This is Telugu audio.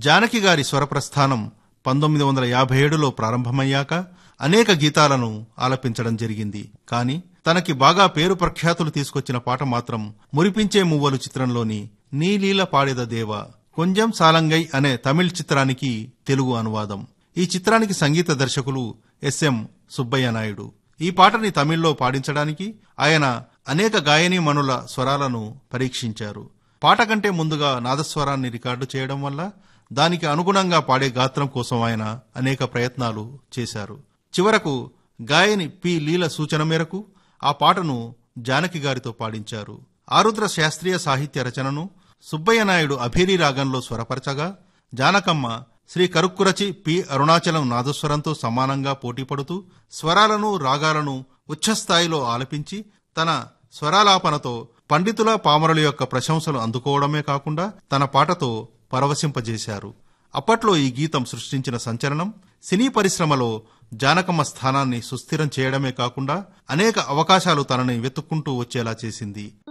జానకి గారి స్వరప్రస్థానం పంతొమ్మిది వందల యాభై ఏడులో ప్రారంభమయ్యాక అనేక గీతాలను ఆలపించడం జరిగింది కానీ తనకి బాగా పేరు ప్రఖ్యాతులు తీసుకొచ్చిన పాట మాత్రం మురిపించే మువ్వలు చిత్రంలోని నీలీల పాడెద దేవ కొంచెం సాలంగై అనే తమిళ్ చిత్రానికి తెలుగు అనువాదం ఈ చిత్రానికి సంగీత దర్శకులు ఎస్ఎం సుబ్బయ్య నాయుడు ఈ పాటని తమిళ్లో పాడించడానికి ఆయన అనేక గాయనీమణుల స్వరాలను పరీక్షించారు పాట కంటే ముందుగా నాదస్వరాన్ని రికార్డు చేయడం వల్ల దానికి అనుగుణంగా పాడే గాత్రం కోసం ఆయన అనేక ప్రయత్నాలు చేశారు చివరకు గాయని పి లీల సూచన మేరకు ఆ పాటను జానకి గారితో పాడించారు ఆరుద్ర శాస్త్రీయ సాహిత్య రచనను సుబ్బయ్య నాయుడు అభిరి రాగంలో స్వరపరచగా జానకమ్మ శ్రీ కరుక్కురచి పి అరుణాచలం నాదస్వరంతో సమానంగా పోటీపడుతూ స్వరాలను రాగాలను ఉచ్చస్థాయిలో ఆలపించి తన స్వరాలాపనతో పండితుల పామరుల యొక్క ప్రశంసలు అందుకోవడమే కాకుండా తన పాటతో పరవశింపజేశారు అప్పట్లో ఈ గీతం సృష్టించిన సంచలనం సినీ పరిశ్రమలో జానకమ్మ స్థానాన్ని సుస్థిరం చేయడమే కాకుండా అనేక అవకాశాలు తనని వెతుక్కుంటూ వచ్చేలా చేసింది